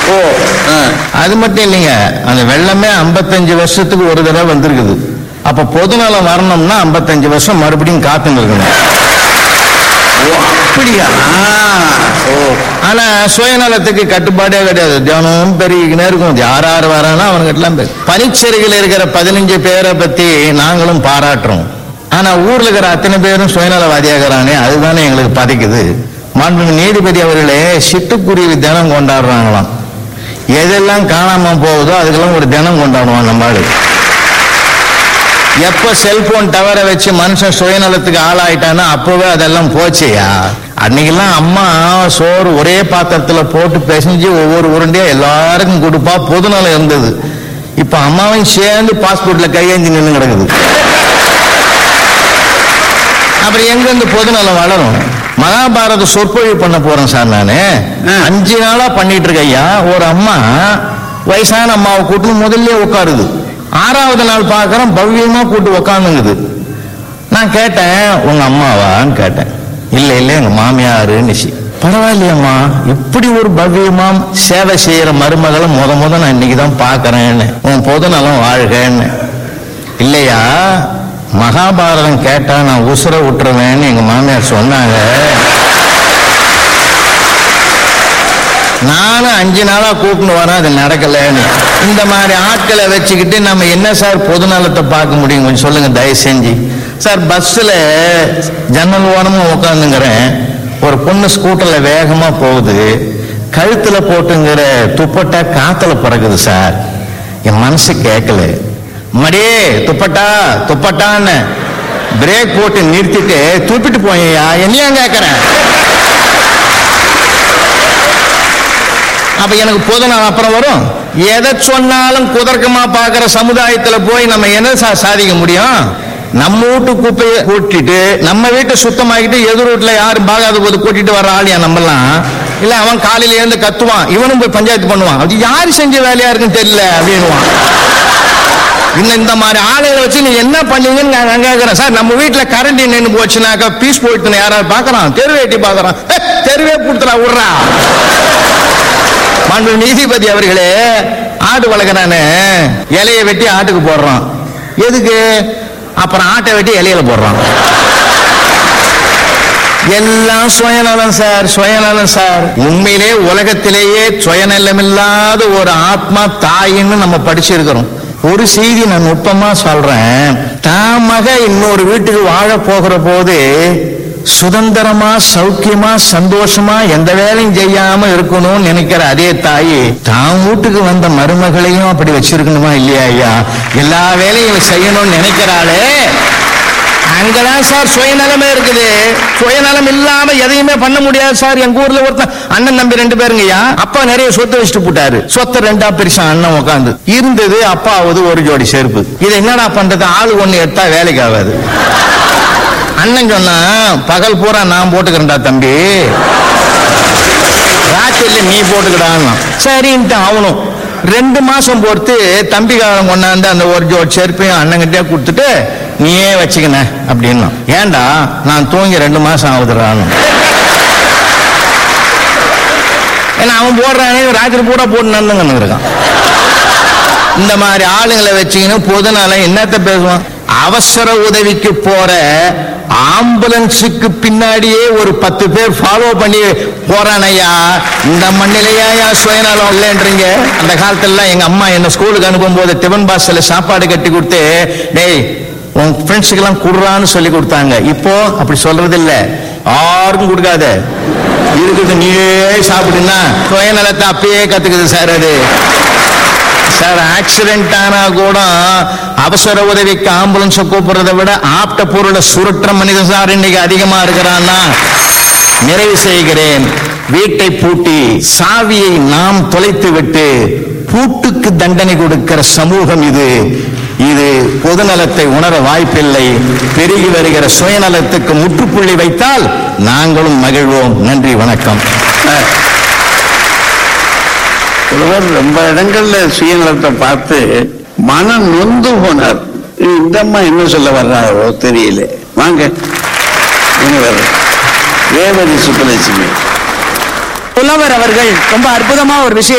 ஓ ஆ. அது மட்டும் இல்லைங்க அந்த வெள்ளமே 55 வருஷத்துக்கு ஒரு தடவை வந்திருக்குது அப்ப பொதுநலம் வரணும்னா 55 வருஷம் மறுபடியும் காத்துன்னு இருக்கணும் ஓ அப்படியா ஓ ஆனா சுயநலத்துக்கு கட்டுப்பாடே கிடையாது தியானம் பெருகிக்கினே இருக்கும் யார் யார் வரானோ அவனுக்கிட்டலாம் பேர் பனிச்சரிகையில் இருக்கிற பதினஞ்சு பேரை பத்தி நாங்களும் பாராட்டுறோம் ஆனா ஊர்ல இருக்கிற அத்தனை பேரும் சுயநலவாதியாகிறானே அதுதானே எங்களுக்கு பதைக்குது மாண்புமிகு நீதிபதி அவர்களே சிட்டுக்குருவி தினம் கொண்டாடுறாங்களாம் எதெல்லாம் காணாம போகுதோ அதுக்கெல்லாம் ஒரு தினம் கொண்டாடுவான் நம்ம ஆளு எப்ப செல்போன் டவரை வச்சு மனுஷன் சுயநலத்துக்கு ஆளாயிட்டானோ அப்பவே அதெல்லாம் போச்சேயா அன்னைக்கெல்லாம் அம்மா சோறு ஒரே பாத்திரத்துல போட்டு பிசைஞ்சு ஒவ்வொரு உருண்டையா எல்லாருக்கும் கொடுப்பா பொதுநலம் இருந்தது இப்ப அம்மாவையும் சேர்ந்து பாஸ்போர்ட்ல கையேந்தி நின்று கிடக்குது அப்புறம் எங்க இந்த பொதுநலம் வளரும் மகாபாரத சொற்பொழிவு பண்ண போறேன் சார் நானு ஆ. அஞ்சு நாளா பண்ணிட்டு இருக்க ஐயா ஒரு அம்மா வயசான அம்மாவை கூட்டு முதல்ல உட்காருது ஆறாவது நாள் பார்க்கறேன் பவ்யமா கூட்டு உட்காந்துங்குது நான் கேட்டேன் உங்க அம்மாவான்னு கேட்டேன் இல்ல இல்ல எங்க மாமியாருன்னுச்சு பரவாயில்லையம்மா இப்படி ஒரு பவ்யமாம் சேவை செய்யற மருமகளை முத முத நான் இன்னைக்கு தான் பார்க்கறேன்னு உன் பொதுநலம் வாழ்கன்னு இல்லையா மகாபாரதம் கேட்டா நான் உசுர விட்டுருவேன்னு எங்க மாமியார் சொன்னாங்க நானும் அஞ்சு நாளா கூப்பிட்டு வரேன் அது நடக்கலைன்னு இந்த மாதிரி ஆட்களை வச்சுக்கிட்டு நம்ம என்ன சார் பொதுநலத்தை பார்க்க முடியும் கொஞ்சம் சொல்லுங்க தயவு செஞ்சு சார் பஸ்ஸில் ஜன்னல் ஓரமும் உட்காந்துங்கிறேன் ஒரு பொண்ணு ஸ்கூட்டர்ல வேகமா போகுது கழுத்துல போட்டுங்கிற துப்பட்டா காத்துல பறக்குது சார் என் மனசு கேட்கல மடியே துப்பட்டா துப்பட்டான்னு பிரேக் போட்டு நிறுத்திட்டு துப்பிட்டு போயா என்னையா கேட்கறேன் அப்ப எனக்கு பொதுநலம் அப்புறம் வரும் எதை சொன்னாலும் குதர்க்கமா பார்க்கிற சமுதாயத்துல போய் நம்ம என்ன சா- சாதிக்க முடியும் நம்ம வீட்டு குப்பையை கூட்டிட்டு நம்ம வீட்டை சுத்தமாக்கிட்டு எதிர் வீட்டுல யாரும் பாகாத போது கூட்டிட்டு வர ஆளியா நம்மலாம் இல்ல அவன் காலையில இருந்து கத்துவான் இவனும் போய் பஞ்சாயத்து பண்ணுவான் அது யார் செஞ்ச வேலையா இருக்குன்னு தெரியல அப்படின்னுவான் இன்னும் இந்த மாதிரி ஆளுகளை வச்சு நீ என்ன பண்ணீங்கன்னு நான் நான் கேட்கறேன் சார் நம்ம வீட்டுல கரண்ட் நின்று போச்சுனாக்கா பீஸ் போயிட்டு யாராவது பார்க்கறான் தெருவே எட்டி பார்க்கறான் "ஏய், தெருவே கொடுத்துடா விட்றா மாண்பு நீதிபதி அவர்களே ஆடு வளர்க்குறானே இலையை வெட்டி ஆட்டுக்கு போடுறான் எதுக்கு அப்புறம் ஆட்டை வெட்டி இலையில போடுறான் எல்லாம் சுயநலம் சார் சுயநலம் சார் உண்மையிலே உலகத்திலேயே சுயநலமில்லாத ஒரு ஆத்மா தாயின்னு நம்ம படிச்சிருக்கிறோம் ஒரு செய்தி நான் நுட்பமா சொல்றேன் தான் மக இன்னொரு வீட்டுக்கு வாழ போகிற போது சுதந்திரமா சௌக்கியமா சந்தோஷமா எந்த வேலையும் செய்யாம இருக்கணும்னு நினைக்கிற அதே தாய் தான் வீட்டுக்கு வந்த மருமகளையும் அப்படி வச்சிருக்கணுமா இல்லையா ஐயா எல்லா வேலையும் இவ செய்யணும்னு நினைக்கிறாளே அங்கதான் சார் சுயநலமே இருக்குது சுயநலம் இல்லாம எதையுமே பண்ண முடியாது சார் எங்க ஊர்ல ஒருத்தன் அண்ணன் நம்பி ரெண்டு பேருங்கய்யா அப்பா நிறைய சொத்து வச்சுட்டு போட்டாரு சொத்தை ரெண்டா பெருசா அண்ணன் உட்காந்து இருந்தது அப்பாவது ஒரு ஜோடி செருப்பு இது என்னடா பண்றது ஆளு ஒண்ணு எடுத்தா வேலைக்கு ஆகாது அண்ணன் சொன்னா பகல் பூரா நான் போட்டுக்கிறேன்டா தம்பி ராத்திரில நீ போட்டுக்கடான்னா சரின்ட்டு அவனும் ரெண்டு மாசம் பொறுத்து தம்பிக்காரன் கொண்டாந்து அந்த ஒரு ஜோடி செருப்பையும் அண்ணங்கிட்டே கொடுத்துட்டு நீயே வச்சுக்கின அப்படின்னா ஏன்டா நான் தூங்கி ரெண்டு மாசம் ஆகுதுறான்னு ஏன்னா அவன் போடுறானே ராத்திரி பூரா போட்டு நடந்துங்கன்னு இருக்கான் இந்த மாதிரி ஆளுங்களை வச்சுக்கின்னு பொதுநலம் என்னத்த பேசுவான் அவசர உதவிக்கு போற ஆம்புலன்ஸுக்கு பின்னாடியே ஒரு பத்து பேர் ஃபாலோ பண்ணி போறானையா இந்த மண்ணிலேயா சுயநலம் இல்லைன்றீங்க அந்த காலத்துல எங்க அம்மா என்ன ஸ்கூலுக்கு அனுப்பும் போது டிபன் பாஸ்ல சாப்பாடு கட்டி கொடுத்து டேய் உன் ஃப்ரெண்ட்ஸுக்கு எல்லாம் குடுறான்னு சொல்லி கொடுத்தாங்க இப்போ அப்படி சொல்றது இல்ல யாருக்கும் கொடுக்காத இருக்குது நீயே சாப்பிடுன்னா சுயநலத்தை அப்பயே கத்துக்குது சார் அது சார் ஆக்சிடென்ட் ஆனா கூட அவசர உதவிக்கு ஆம்புலன்ஸ் கூப்பிடுறதை விட ஆப்ட பொருளை சுருட்டுற மனிதன் சார் இன்னைக்கு அதிகமா இருக்கிறான்னா நிறைவு செய்கிறேன் வீட்டை பூட்டி சாவியை நாம் தொலைத்து விட்டு பூட்டுக்கு தண்டனை கொடுக்கிற சமூகம் இது இது பொதுநலத்தை உணர வாய்ப்பில்லை பெருகி வருகிற சுயநலத்துக்கு முற்றுப்புள்ளி வைத்தால் நாங்களும் மகிழ்வோம் நன்றி வணக்கம் ஒருவர் ரொம்ப இடங்கள்ல சுயநலத்தை பார்த்து மனம் நொந்து போனார் இந்த அம்மா என்ன சொல்ல வர்றாரோ தெரியல வாங்க இங்க வர்ற ரேவதி சுப்பலட்சுமி புலவர் அவர்கள் ரொம்ப அற்புதமா ஒரு விஷயம்